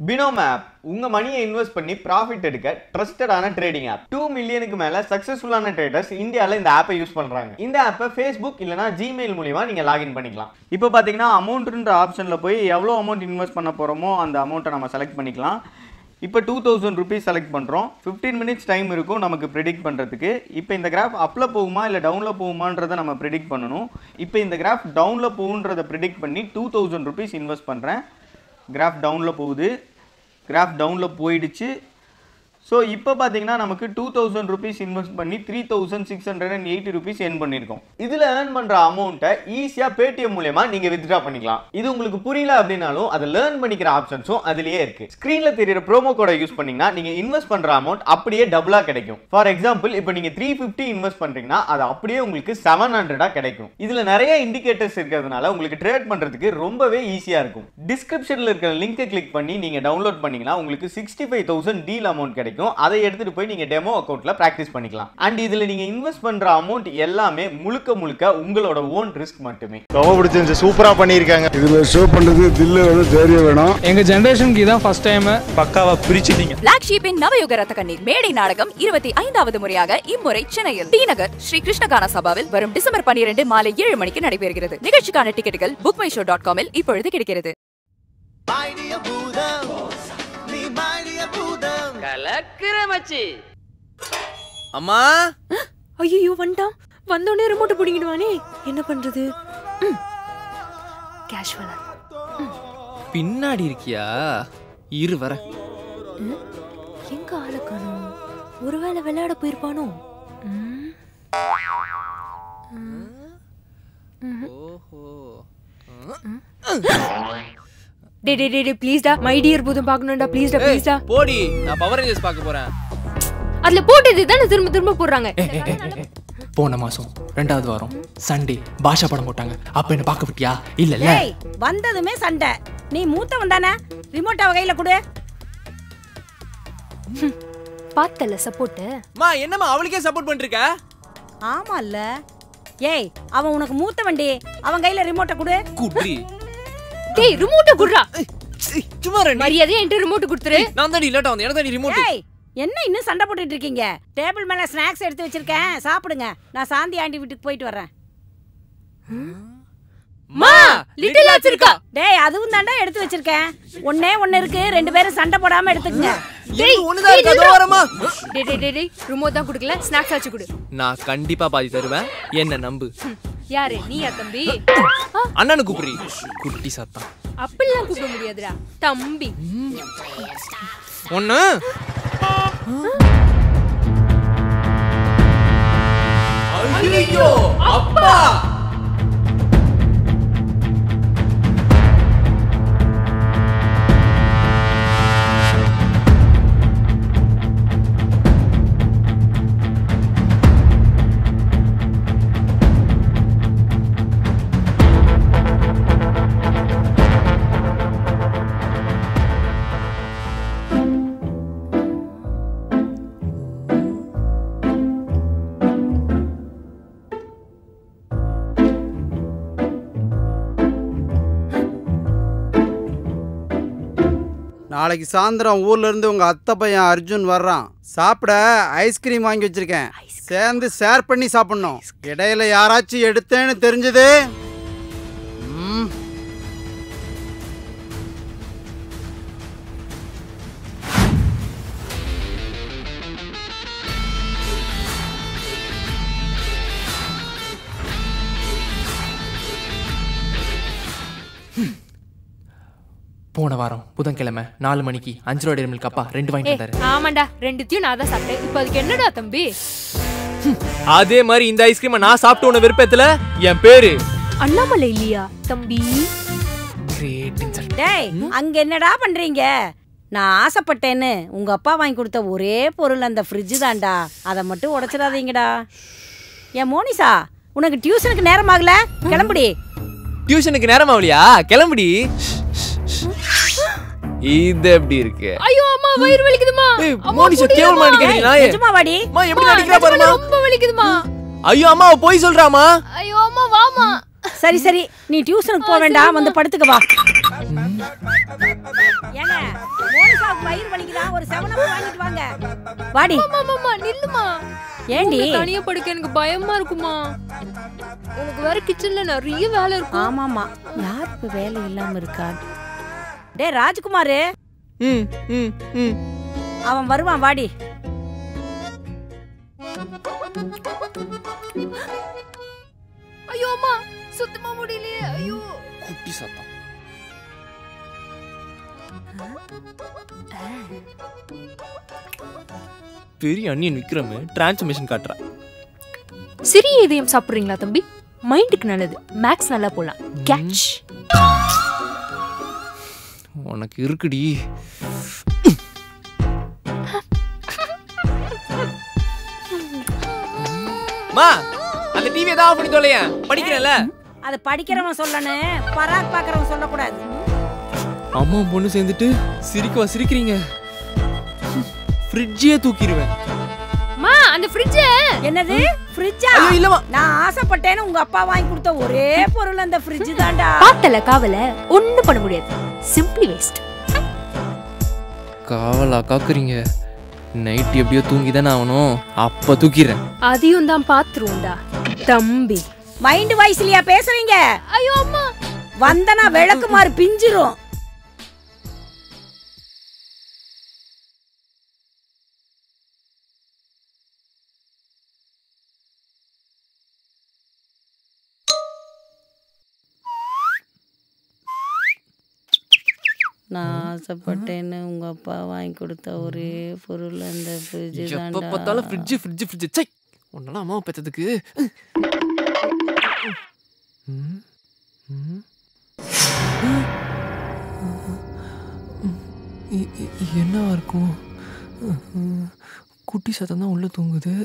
பினோம் app உங்க மணியை invest பண்ணி ப்ராஃபிட் எடுக்க ட்ரஸ்டடான ட்ரேடிங் ஆப் டூ மில்லியனுக்கு மேல சக்சஸ்ஃபுல்லான ட்ரேடர்ஸ் இந்தியாவில் இந்த ஆப்பை யூஸ் பண்றாங்க இந்த ஆப்பை ஃபேஸ்புக் இல்லனா ஜிமெயில் மூலியமா நீங்க லாகின் பண்ணிக்கலாம் இப்போ பாத்தீங்கன்னா அமௌண்ட்ன்ற ஆப்ஷன்ல போய் எவ்வளோ அமௌண்ட் இன்வெஸ்ட் பண்ண போறோமோ அந்த அமௌண்ட்டை நம்ம செலக்ட் பண்ணிக்கலாம் இப்போ டூ தௌசண்ட் ருபீஸ் செலக்ட் பண்ணுறோம் ஃபிஃப்டீன் மினிட்ஸ் டைம் இருக்கும் நமக்கு ப்ரிடிக்ட் பண்ணுறதுக்கு இப்போ இந்த கிராஃப் அப்பில் போகுமா இல்லை டவுனில் போகுமான்றதை நம்ம ப்ரிடிக்ட் பண்ணணும் இப்போ இந்த கிராஃப் டவுனில் போகுன்றதை ப்ரிடிக்ட் பண்ணி டூ தௌசண்ட் ருபீஸ் இன்வெஸ்ட் பண்ணுறேன் கிராஃப் டவுனில் போகுது கிராஃப் டவுனில் போயிடுச்சு ஸோ இப்போ பார்த்தீங்கன்னா நமக்கு டூ தௌசண்ட் ருபீஸ் இன்வெஸ்ட் பண்ணி three thousand six hundred and eighty rupees earn பண்ணியிருக்கோம் இதில் ஏர்ன் பண்ணுற அமௌண்ட்டை ஈஸியாக பேடிஎம் மூலயமா நீங்கள் வித்ட்ரா பண்ணிக்கலாம் இது உங்களுக்கு புரியல அப்படின்னாலும் அதை லேர்ன் பண்ணிக்கிற ஆப்ஷன்ஸும் அதுலேயே இருக்கு ஸ்க்ரீனில் தெரியிற ப்ரோமோ கோடை யூஸ் பண்ணீங்கன்னா நீங்கள் இன்வெஸ்ட் பண்ணுற அமௌண்ட் அப்படியே டபுளாக கிடைக்கும் ஃபார் எக்ஸாம்பிள் இப்போ நீங்கள் த்ரீ ஃபிஃப்டி இன்வெஸ்ட் பண்ணுறீங்கன்னா அது அப்படியே உங்களுக்கு செவன் ஹண்ட்ரடாக கிடைக்கும் இதில் நிறைய இண்டிகேட்டர்ஸ் இருக்கிறதுனால உங்களுக்கு ட்ரேட் பண்ணுறதுக்கு ரொம்பவே ஈஸியாக இருக்கும் டிஸ்கிரிப்ஷனில் இருக்கிற லிங்கை கிளிக் பண்ணி நீங்கள் டவுன்லோட் பண்ணீங்கன்னா உங்களுக்கு sixty five thousand deal amount கிடைக்கும் அதை எடுத்துட்டு போய் நீங்க டெமோ அக்கௌண்ட்ல பிராக்டிஸ் பண்ணிக்கலாம் அண்ட் இதுல நீங்க இன்வெஸ்ட் பண்ற அமௌண்ட் எல்லாமே முழுக்க முழுக்க உங்களோட ஓன் ரிஸ்க் மட்டுமே ரொம்ப பிடிச்சிருந்துச்சு சூப்பரா பண்ணியிருக்காங்க இதுல ஷோ பண்றது தில்லு வேணும் தைரியம் வேணும் எங்க ஜெனரேஷனுக்கு இதான் ஃபர்ஸ்ட் டைம் பக்காவா பிரிச்சுட்டீங்க பிளாக் ஷீப்பின் நவயுக ரத்த கண்ணீர் மேடை நாடகம் இருபத்தி ஐந்தாவது முறையாக இம்முறை சென்னையில் டி நகர் ஸ்ரீ கிருஷ்ணகான சபாவில் வரும் டிசம்பர் பன்னிரண்டு மாலை ஏழு மணிக்கு நடைபெறுகிறது நிகழ்ச்சிக்கான டிக்கெட்டுகள் புக் மை ஷோ டாட் காமில் இப்பொழுது கிடைக்கிறது கலக்குற மச்சி அம்மா ஐயோ வந்துட்டான் வந்தோடனே ரிமோட்டை பிடிங்கிடுவானே என்ன பண்றது கேஷுவலா பின்னாடி இருக்கியா இரு வர எங்க ஆளை காணோம் ஒருவேளை விளையாட போயிருப்பானோ ம். ஓஹோ டே டே டே டே ப்ளீஸ் டா மை டியர் பூதம் பார்க்கணும்டா ப்ளீஸ் டா ப்ளீஸ் டா போடி நான் பவர் ரேஞ்சர்ஸ் பார்க்க போறேன் அதுல போட்டது தானே திரும்ப திரும்ப போடுறாங்க போன மாசம் ரெண்டாவது வாரம் சண்டே பாஷா படம் போட்டாங்க அப்ப என்ன பார்க்க விட்டியா இல்ல ஏய் வந்ததுமே சண்டை நீ மூத்தவன் தானே ரிமோட் அவ கையில கொடு பார்த்தல சப்போர்ட் மா என்னம்மா அவளுக்கே சப்போர்ட் பண்ணிட்டு இருக்க ஆமா இல்ல ஏய் அவன் உனக்கு மூத்தவன்டி அவன் கையில ரிமோட்டை கொடு குட்ரி டேய் ரிமோட்டை குடுறா சும்மா ரெண்டு மரியாதையா என்கிட்ட ரிமோட் கொடுத்துரு நான் தான் லேட்டா வந்து எனக்கு தான் ரிமோட் ஏய் என்ன இன்னும் சண்டை போட்டுட்டு இருக்கீங்க டேபிள் மேல ஸ்நாக்ஸ் எடுத்து வச்சிருக்கேன் சாப்பிடுங்க நான் சாந்தி ஆண்டி வீட்டுக்கு போயிட்டு வர்றேன் மா லிட்டில் ஆச்சு இருக்கா டேய் அதுவும் தாண்டா எடுத்து வச்சிருக்கேன் ஒண்ணே ஒண்ணு இருக்கு ரெண்டு பேரும் சண்டை போடாம எடுத்துக்கங்க டேய் ஒண்ணுதான் இருக்கு அதோ வரமா டேய் டேய் டேய் டேய் ரிமோட் தான் கொடுக்கல ஸ்நாக்ஸ் ஆச்சு கொடு நான் கண்டிப்பா பாதி தருவேன் என்ன நம்பு யாரு நீயா தம்பி அண்ணனு கூப்பிடுறி குட்டி சத்தம் அப்படிலாம் கூப்பிட முடியாதுடா தம்பி ஒண்ணு ஐயோ அப்பா நாளைக்கு சாயந்தரம் ஊர்ல இருந்து உங்க அத்தை பையன் அர்ஜுன் வர்றான் சாப்பிட ஐஸ்கிரீம் வாங்கி வச்சிருக்கேன் சேர்ந்து ஷேர் பண்ணி சாப்பிடணும் இடையில யாராச்சும் எடுத்தேன்னு தெரிஞ்சது ம், போன வாரம் புதன்கிழமை நாலு மணிக்கு அஞ்சு ரூபா மில்க் அப்பா ரெண்டு வாங்கிட்டு ஏய், வந்தாரு ஆமாண்டா ரெண்டுத்தையும் நான் தான் சாப்பிட்டேன் இப்போ அதுக்கு என்னடா தம்பி அதே மாதிரி இந்த ஐஸ்கிரீமை நான் சாப்பிட்டு உன விருப்பத்துல என் பேரு அண்ணாமலை இல்லையா தம்பி கிரேட் இன்சல்ட் டேய் அங்க என்னடா பண்றீங்க நான் ஆசைப்பட்டேன்னு உங்க அப்பா வாங்கி கொடுத்த ஒரே பொருள் அந்த ஃப்ரிட்ஜ் தான்டா அதை மட்டும் உடைச்சிடாதீங்கடா ஏன் மோனிசா உனக்கு டியூஷனுக்கு நேரம் ஆகல கிளம்புடி டியூஷனுக்கு நேரம் ஆகலையா கிளம்புடி இது எப்படி இருக்கு ஐயோ அம்மா வயிறு வலிக்குதுமா ஏய், அம்மா, மோனிஷா, முடியலம்மா. கேவலமா அடிக்கிறீங்க, ஏய், நாயே. நிஜமாவாடி அம்மா, எப்படி அம்மா, நடிக்கிறா பாரும்மா. நிஜமாலே ரொம்ப வலிக்குதுமா ஐயோ அம்மா அவ போய் சொல்றாமா ஐயோ அம்மா வாமா சரி சரி நீ டியூஷனுக்கு போக வேண்டாம் வந்து படுத்துக்க வா ஏங்க வலிக்குதா ஒரு செவனப் வாங்கிட்டு வாங்க வாடி மாமா நில்லுமா ஏண்டி உன்னை தனியா படுக்க எனக்கு பயமா இருக்குமா உனக்கு வேற கிச்சன்ல நிறைய வேலை இருக்கும் ஆமாமா யார் இப்ப வேலை இல்லாம இருக்கா டேய் ராஜ்குமார் ம் ம் ம் அவன் வருவான் வாடி ஐயோ அம்மா சுத்தமா முடியலையே ஐயோ குட்டி சத்தம் பெரிய அண்ணியன் விக்ரம் டிரான்ஸ்மிஷன் காட்டுறா சிறிய இதயம் சாப்பிடுறீங்களா தம்பி மைண்டுக்கு நல்லது மேக்ஸ் நல்லா போலாம் கேட்ச் உனக்கு இருக்குடி மா அந்த டிவி ஏதாவது ஆஃப் பண்ணி தொலையேன் படிக்கிறேன்ல அது படிக்கிறவன் சொல்லணும் பராக் பாக்குறவன் சொல்லக்கூடாது அம்மா பொண்ணு சேர்ந்துட்டு சிரிக்கவா சிரிக்கிறீங்க ஃப்ரிட்ஜே தூக்கிடுவேன் மா அந்த ஃப்ரிட்ஜ் என்னது ஃப்ரிட்ஜா ஐயோ இல்லம்மா நான் ஆசைப்பட்டேன்னு உங்க அப்பா வாங்கி கொடுத்த ஒரே பொருள் அந்த ஃப்ரிட்ஜ் தான்டா பார்த்தல காவல ஒண்ணும் பண்ண முடியாது சிம்பிளி வேஸ்ட் காவலா காக்குறீங்க நைட் எப்படியோ தூங்கி தானே ஆகணும் அப்ப தூக்கிடுறேன் அதையும் தான் பாத்துருவோம்டா தம்பி மைண்ட் வாய்ஸ்லயா பேசுறீங்க ஐயோ அம்மா வந்தனா விளக்குமாறு பிஞ்சிரும் நான் ஆசைப்பட்டேன்னு உங்க அப்பா வாங்கி கொடுத்த ஒரே பொருள் அந்த ஃப்ரிட்ஜ் எப்ப பார்த்தாலும் ஃப்ரிட்ஜ் ஃப்ரிட்ஜ் ஃப்ரிட்ஜ் சை உன்னெல்லாம் அம்மாவை பெற்றதுக்கு என்னவா இருக்கும் குட்டி சத்தம் தான் உள்ள தூங்குது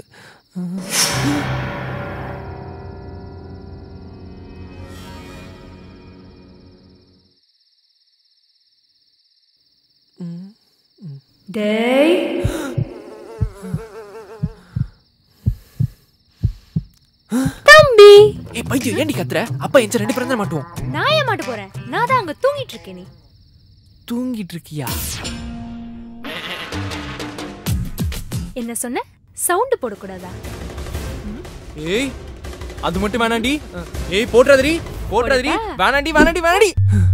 டேய் தம்பி ஏய் பைத்தியம் ஏண்டி கத்துற அப்பா எந்த ரெண்டு பேரும் தான் மாட்டுவோம் நான் ஏன் மாட்ட போறேன் நான் தான் அங்க தூங்கிட்டு இருக்கேன் நீ தூங்கிட்டு இருக்கியா என்ன சொன்ன சவுண்ட் போடக்கூடாதா ஏய் அது மட்டும் வேணாண்டி ஏய் போட்றாதடி போட்றாதடி வேணாண்டி வேணாண்டி வேணாண்டி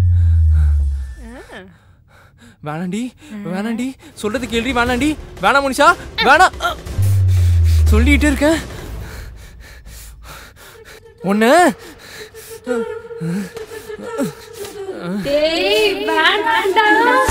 வேணாண்டி வேணாண்டி சொல்றது கேள்வி வேணாண்டி வேணாம் முனிஷா வேணாம் சொல்லிட்டு இருக்கேன் ஒண்ணு டேய் வேண்டாம்டா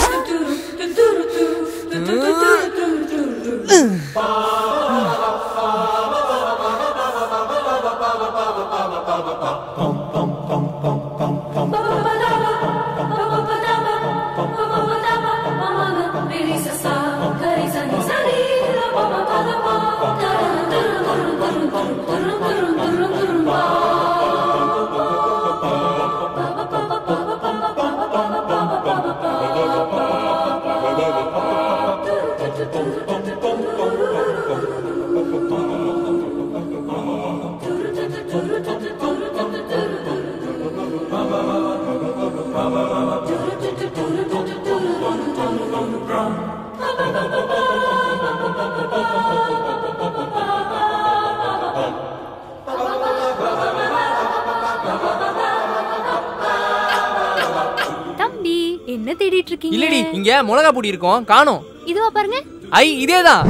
தம்பி என்ன தேடிட்டு இருக்கீங்க இல்லடி இங்க மிளகா பொடி இருக்கும் காணோம் இதுவா பாருங்க ஐ இதேதான்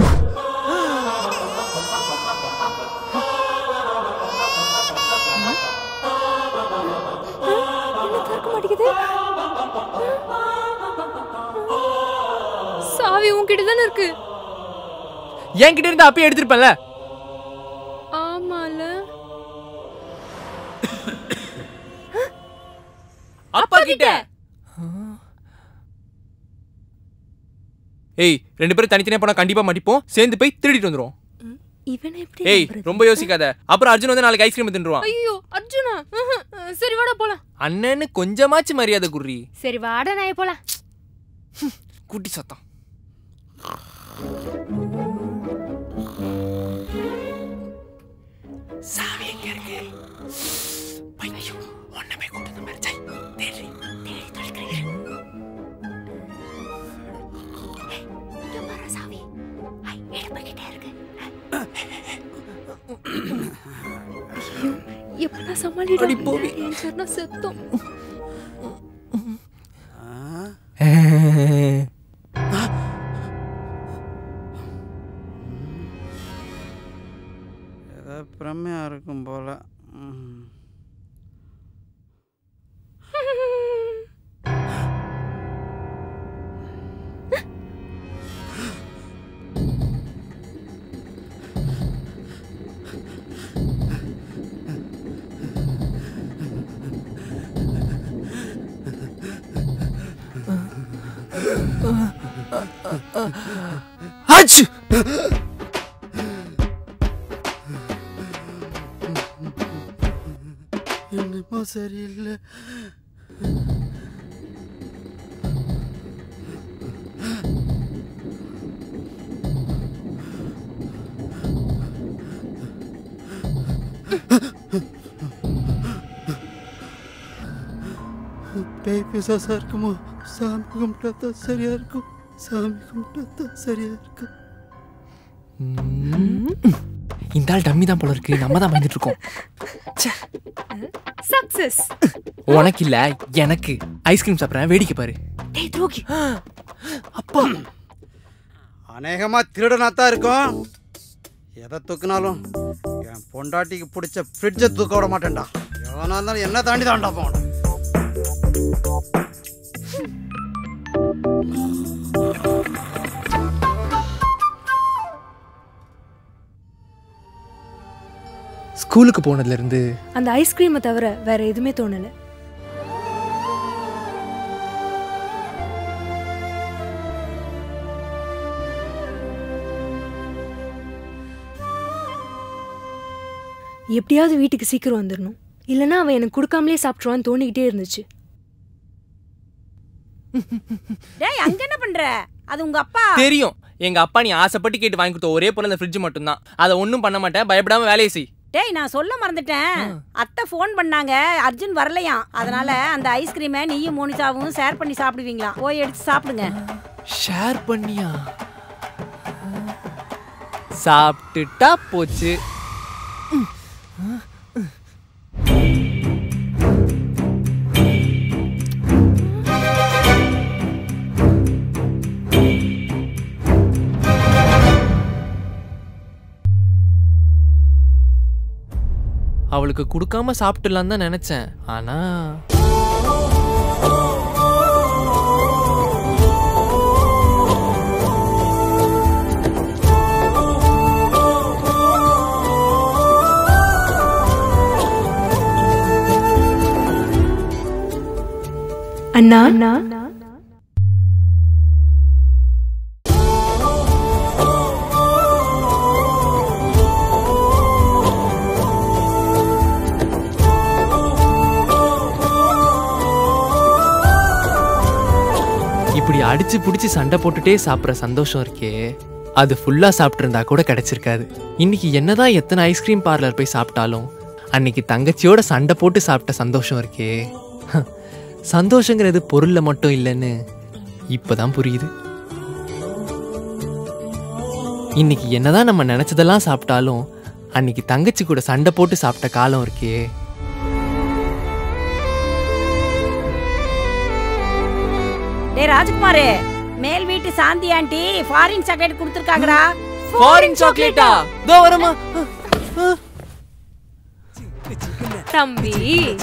என்ன திறக்க மாட்டேங்குது சாவி உன்கிட்ட தானே இருக்கு என்கிட்ட இருந்து அப்பயே எடுத்திருப்பேன்ல ஆமால அப்பா கிட்ட ஏய் ரெண்டு பேரும் தனித்தனியா போனா கண்டிப்பா மாட்டிப்போம் சேர்ந்து போய் திருடிட்டு வந்துருவோம் இவனை எப்படி ஏய் நம்புறது? ரொம்ப யோசிக்காத அப்புறம் அர்ஜுன் வந்து நாளைக்கு ஐஸ்கிரீம் தின்றுவான் ஐயோ அர்ஜுனா ம்ஹும். சரி வாடா போலாம் அண்ணன்னு கொஞ்சமாச்சு மரியாதை குர்ரி சரி வாடா நாய போலாம் குட்டி சத்தம் சாவி எங்க இருக்கு ஐயோ ஒண்ணுமே கொண்டு வந்த மாதிரி சை தேடி தேடி தொலைக்கிறேன் சமாளிடா ஏன் சொன்னா செத்தோம் ஏதோ பிரமையா இருக்கும் போல ம். ஆச்சு என்னமோ சரியில்லை பேய் பிசாசா இருக்குமோ சாமி கும்பிட்டா தான் சரியா இருக்கும் சாமி கும்பிட்டா தான் சரியா இருக்கும் இந்த ஆள் டம்மி தான் போல இருக்கு நம்ம தான் பயந்துட்டு இருக்கோம் சக்சஸ் உனக்கு இல்ல எனக்கு ஐஸ்கிரீம் சாப்பிட்றேன் வேடிக்கை பாரு டேய் துரோகி அப்பா அநேகமா திருடனா தான் இருக்கும் எதை தூக்குனாலும் என் பொண்டாட்டிக்கு பிடிச்ச ஃப்ரிட்ஜை தூக்க விட மாட்டேன்டா எவனா இருந்தாலும் என்ன தாண்டி தாண்டா போகணும் ஸ்கூலுக்கு போனதுல இருந்து அந்த ஐஸ்கிரீமை தவிர வேற எதுவுமே தோணல எப்படியாவது வீட்டுக்கு சீக்கிரம் வந்துடணும் இல்லைன்னா அவன் எனக்கு கொடுக்காமலே சாப்பிட்ருவான்னு தோணிக்கிட்டே இருந்துச்சு டேய் அங்க என்ன பண்ற அது உங்க அப்பா தெரியும் எங்க அப்பா நீ ஆசைப்பட்டு கேட்டு வாங்கி கொடுத்த ஒரே பொருள் அந்த ஃப்ரிட்ஜ் மட்டும்தான் அதை ஒன்றும் பண்ண மாட்டேன் பயப்படாம வேலையை செய் டேய் நான் சொல்ல மறந்துட்டேன் அத்தை ஃபோன் பண்ணாங்க அர்ஜுன் வரலையாம் அதனால அந்த ஐஸ்கிரீமை நீயும் மோனிதாவும் ஷேர் பண்ணி சாப்பிடுவீங்களாம் போய் எடுத்து சாப்பிடுங்க ஷேர் பண்ணியா சாப்பிட்டுட்டா போச்சு அவளுக்கு கொடுக்காம சாப்பிட்டுலாம் தான் நினைச்சேன் ஆனா அண்ணா அண்ணா இப்படி அடிச்சு பிடிச்சி சண்டை போட்டுட்டே சாப்பிட்ற சந்தோஷம் இருக்கே அது ஃபுல்லா சாப்பிட்டிருந்தா கூட கிடைச்சிருக்காது இன்னைக்கு என்னதான் எத்தனை ஐஸ்கிரீம் பார்லர் போய் சாப்பிட்டாலும் அன்னைக்கு தங்கச்சியோட சண்டை போட்டு சாப்பிட்ட சந்தோஷம் இருக்கே சந்தோஷங்கிறது பொருள்ல மட்டும் இல்லைன்னு இப்பதான் புரியுது இன்னைக்கு என்னதான் நம்ம நினைச்சதெல்லாம் சாப்பிட்டாலும் அன்னைக்கு தங்கச்சி கூட சண்டை போட்டு சாப்பிட்ட காலம் இருக்கே டேய் ராஜ்குமார் மேல் வீட்டு சாந்தி ஆண்டி ஃபாரின் சாக்லேட் கொடுத்துருக்காங்கடா ஃபாரின் சாக்லேட்டா இதோ வரமா தம்பி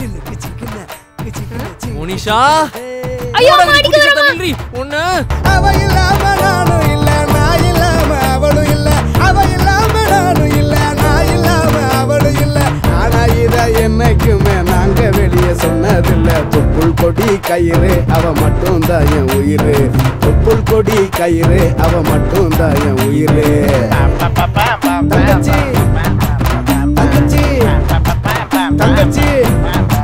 மோனிஷா ஐயோ, போடா, மாடிக்கு குட்டி வரமா. சத்தம் நின்றி. உன்னை அவ இல்லாம நானும் இல்ல நான் இல்லாம அவளும் இல்ல அவ இல்லாம நானும் இல்ல நான் இல்லாம அவளும் இல்ல ஆனா இத என்னைக்குமே நாங்க வெளியே சொன்னதில்ல தொப்புள் கொடி கயிறு அவ மட்டும் தான் என் உயிரு தொப்புள் கொடி கயிறு அவ மட்டும் தான் என் உயிரு தங்கச்சி தங்கச்சி தங்கச்சி